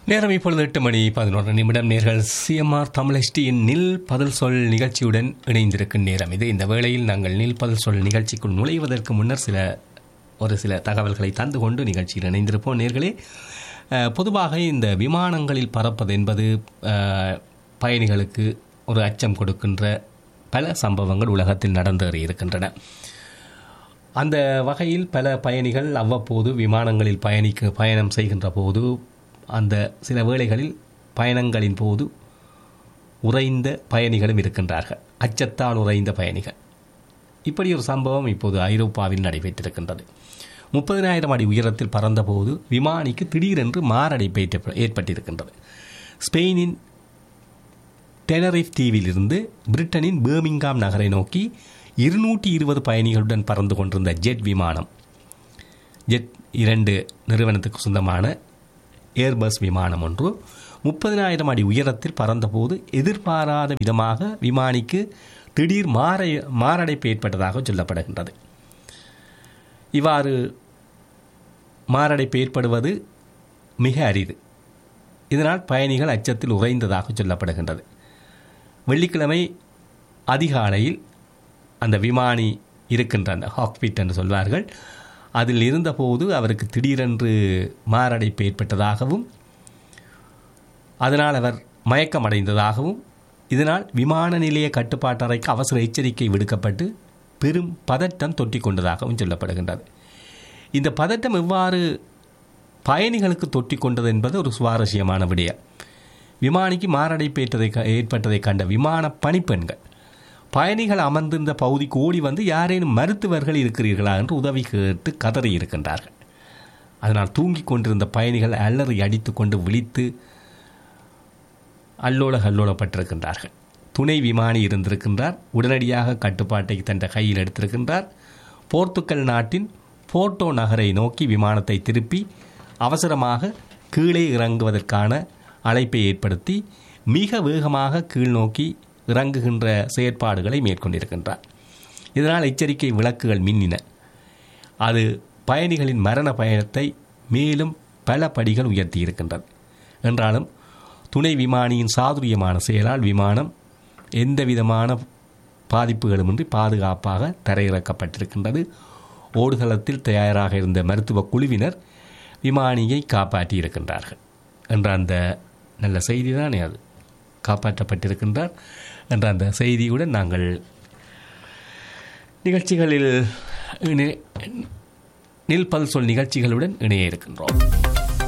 நேரம் இப்பொழுது எட்டு மணி பதினொன்று நிமிடம் நேர்கள் சிஎம்ஆர் தமிழ்ஹெச்டியின் நில் பதில் சொல் நிகழ்ச்சியுடன் இணைந்திருக்கும் நேரம் இது இந்த வேளையில் நாங்கள் நில் பதில் சொல் நிகழ்ச்சிக்குள் நுழைவதற்கு முன்னர் சில ஒரு சில தகவல்களை தந்து கொண்டு நிகழ்ச்சியில் இணைந்திருப்போம் நேர்களே அஹ், பொதுவாக இந்த விமானங்களில் பறப்பது என்பது அஹ், பயணிகளுக்கு ஒரு அச்சம் கொடுக்கின்ற பல சம்பவங்கள் உலகத்தில் நடந்தேறி இருக்கின்றன அந்த வகையில் பல பயணிகள் அவ்வப்போது விமானங்களில் பயணிக்க பயணம் செய்கின்ற போது அந்த சில வேளைகளில் பயணங்களின் போது உறைந்த பயணிகளும் இருக்கின்றார்கள் அச்சத்தால் உறைந்த பயணிகள் இப்படி ஒரு சம்பவம் இப்போது ஐரோப்பாவில் நடைபெற்றிருக்கின்றது முப்பதினாயிரம் அடி உயரத்தில் பறந்தபோது விமானிக்கு திடீரென்று மாரடைப்பு ஏற்ப- ஏற்பட்டிருக்கின்றது ஸ்பெயினின் டெனரிஃப் தீவிலிருந்து பிரிட்டனின் பேர்மிங்காம் நகரை நோக்கி இருநூற்றி இருபது பயணிகளுடன் பறந்து கொண்டிருந்த ஜெட் விமானம் ஜெட் இரண்டு நிறுவனத்துக்கு சொந்தமான ஏர்பஸ் விமானம் ஒன்று முப்பதினாயிரம் அடி உயரத்தில் பறந்தபோது எதிர்பாராத விதமாக விமானிக்கு திடீர் மார மாரடைப்பு ஏற்பட்டதாக சொல்லப்படுகின்றது இவ்வாறு மாரடைப்பு ஏற்படுவது மிக அரிது இதனால் பயணிகள் அச்சத்தில் உறைந்ததாக சொல்லப்படுகின்றது வெள்ளிக்கிழமை அதிகாலையில் அந்த விமானி இருக்கின்ற அந்த ஹாக்பிட் என்று சொல்வார்கள் அதில் இருந்தபோது அவருக்கு திடீரென்று மாரடைப்பு ஏற்பட்டதாகவும் அதனால் அவர் மயக்கமடைந்ததாகவும் இதனால் விமான நிலைய கட்டுப்பாட்டறைக்கு அவசர எச்சரிக்கை விடுக்கப்பட்டு பெரும் பதட்டம் தொற்றிக் கொண்டதாகவும் சொல்லப்படுகின்றது இந்த பதட்டம் எவ்வாறு பயணிகளுக்கு தொற்றிக் கொண்டது என்பது ஒரு சுவாரஸ்யமான விடயம் விமானிக்கு மாரடைப்பு ஏற்றதை ஏற்பட்டதை கண்ட விமான பணிப்பெண்கள் பயணிகள் அமர்ந்திருந்த பகுதிக்கு ஓடி வந்து யாரேனும் மருத்துவர்கள் இருக்கிறீர்களா என்று உதவி கேட்டு கதறி இருக்கின்றார்கள் அதனால் தூங்கிக் கொண்டிருந்த பயணிகள் அலறி அடித்துக்கொண்டு விழித்து அல்லோல கல்லோலப்பட்டிருக்கின்றார்கள் துணை விமானி இருந்திருக்கின்றார் உடனடியாக கட்டுப்பாட்டை தன் கையில் எடுத்திருக்கின்றார் போர்த்துக்கல் நாட்டின் போர்ட்டோ நகரை நோக்கி விமானத்தை திருப்பி அவசரமாக கீழே இறங்குவதற்கான அழைப்பை ஏற்படுத்தி மிக வேகமாக கீழ் நோக்கி இறங்குகின்ற செயற்பாடுகளை மேற்கொண்டிருக்கின்றார் இதனால் எச்சரிக்கை விளக்குகள் மின்னின அது பயணிகளின் மரண பயணத்தை மேலும் பல படிகள் உயர்த்தி இருக்கின்றது என்றாலும் துணை விமானியின் சாதுரியமான செயலால் விமானம் எந்த விதமான பாதிப்புகளுமின்றி பாதுகாப்பாக தரையிறக்கப்பட்டிருக்கின்றது ஓடுதளத்தில் தயாராக இருந்த மருத்துவ குழுவினர் விமானியை காப்பாற்றி இருக்கின்றார்கள் என்ற அந்த நல்ல செய்தி தானே அது காப்பாற்றப்பட்டிருக்கின்றார் என்ற அந்த செய்தியுடன் நாங்கள் நிகழ்ச்சிகளில் இணை- நில் பல் சொல் நிகழ்ச்சிகளுடன் இணைய இருக்கின்றோம்